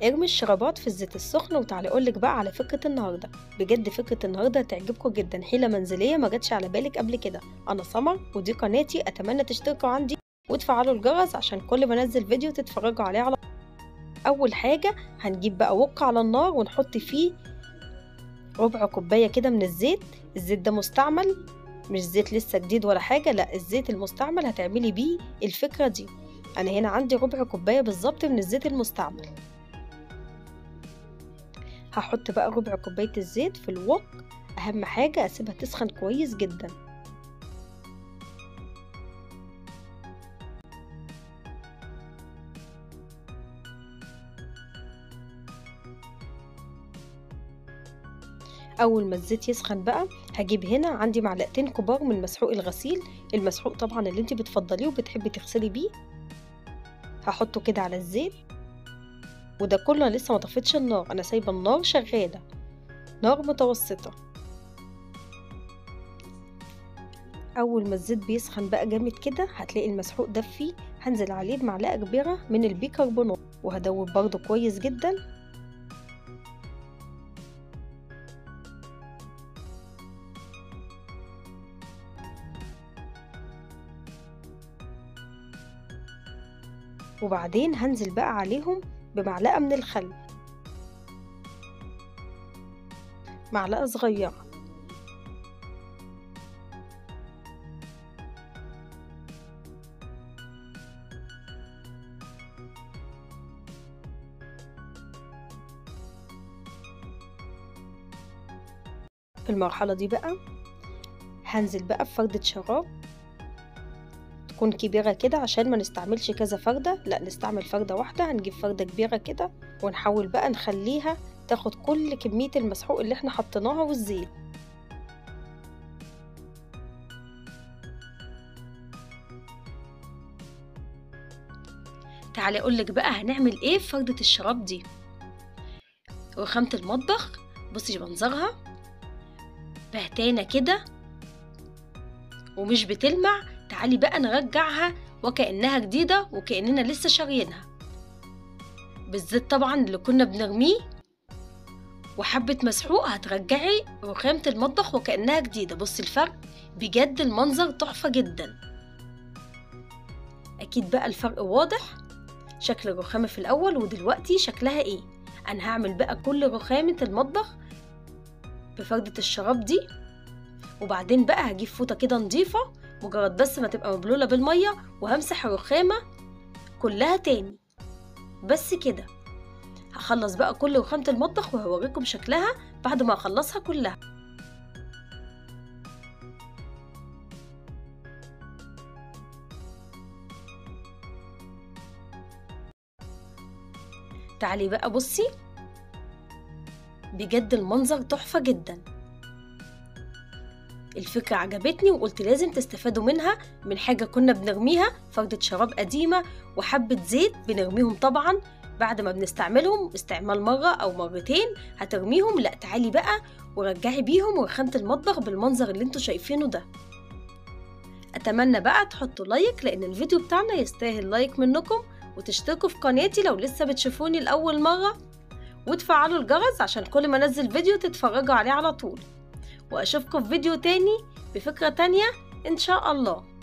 ارمي الشرابات في الزيت السخن وتعالي اقولك بقى على فكرة النهاردة بجد فكرة النهاردة هتعجبكم جدا حيلة منزلية ما جاتش على بالك قبل كده انا سمر ودي قناتي اتمنى تشتركوا عندي وتفعلوا الجرس عشان كل ما انزل فيديو تتفرجوا عليه على اول حاجة هنجيب بقى وك على النار ونحط فيه ربع كوباية كده من الزيت الزيت ده مستعمل مش زيت لسه جديد ولا حاجة لا الزيت المستعمل هتعملي بيه الفكرة دي انا هنا عندي ربع كوباية بالظبط من الزيت المستعمل هحط بقى ربع كوباية الزيت في الوك أهم حاجة أسيبها تسخن كويس جدا أول ما الزيت يسخن بقى هجيب هنا عندي معلقتين كبار من مسحوق الغسيل المسحوق طبعا اللي انت بتفضليه وبتحبي تغسلي بيه هحطه كده على الزيت وده كله انا لسه ما طفيتش النار انا سايبه النار شغاله نار متوسطه اول ما الزيت بيسخن بقى جامد كده هتلاقي المسحوق دفي هنزل عليه بمعلقه كبيره من البيكربونات وهدوب برضو كويس جدا وبعدين هنزل بقى عليهم بمعلقة من الخل معلقة صغيرة في المرحلة دي بقى هنزل بقى بفردة شراب تكون كبيرة كده عشان ما نستعملش كذا فردة لا نستعمل فردة واحدة هنجيب فردة كبيرة كده ونحاول بقى نخليها تاخد كل كمية المسحوق اللي احنا حطيناها والزيت تعالي اقولك بقى هنعمل ايه في فردة الشراب دي رخامة المطبخ بصي منظرها بهتانة كده ومش بتلمع تعالي بقى نرجعها وكأنها جديدة وكأننا لسه شاريينها بالزيت طبعا اللي كنا بنرميه وحبة مسحوق هترجعي رخامة المطبخ وكأنها جديدة بصي الفرق بجد المنظر تحفة جدا أكيد بقى الفرق واضح شكل الرخامة في الأول ودلوقتي شكلها إيه أنا هعمل بقى كل رخامة المطبخ بفردة الشراب دي وبعدين بقى هجيب فوطة كده نضيفة مجرد بس ما تبقى مبلولة بالمية وهمسح الرخامة كلها تاني بس كده هخلص بقى كل رخامة المطبخ وهوريكم شكلها بعد ما اخلصها كلها تعالي بقى بصي بجد المنظر تحفة جدا الفكرة عجبتني وقلت لازم تستفادوا منها من حاجة كنا بنرميها فردة شراب قديمة وحبة زيت بنرميهم طبعا بعد ما بنستعملهم استعمال مرة أو مرتين هترميهم لأ تعالي بقى ورجعي بيهم رخامة المطبخ بالمنظر اللي انتوا شايفينه ده أتمنى بقى تحطوا لايك لأن الفيديو بتاعنا يستاهل لايك منكم وتشتركوا في قناتي لو لسه بتشوفوني لأول مرة وتفعلوا الجرس عشان كل ما انزل فيديو تتفرجوا عليه على طول واشوفكم في فيديو تاني بفكرة تانية ان شاء الله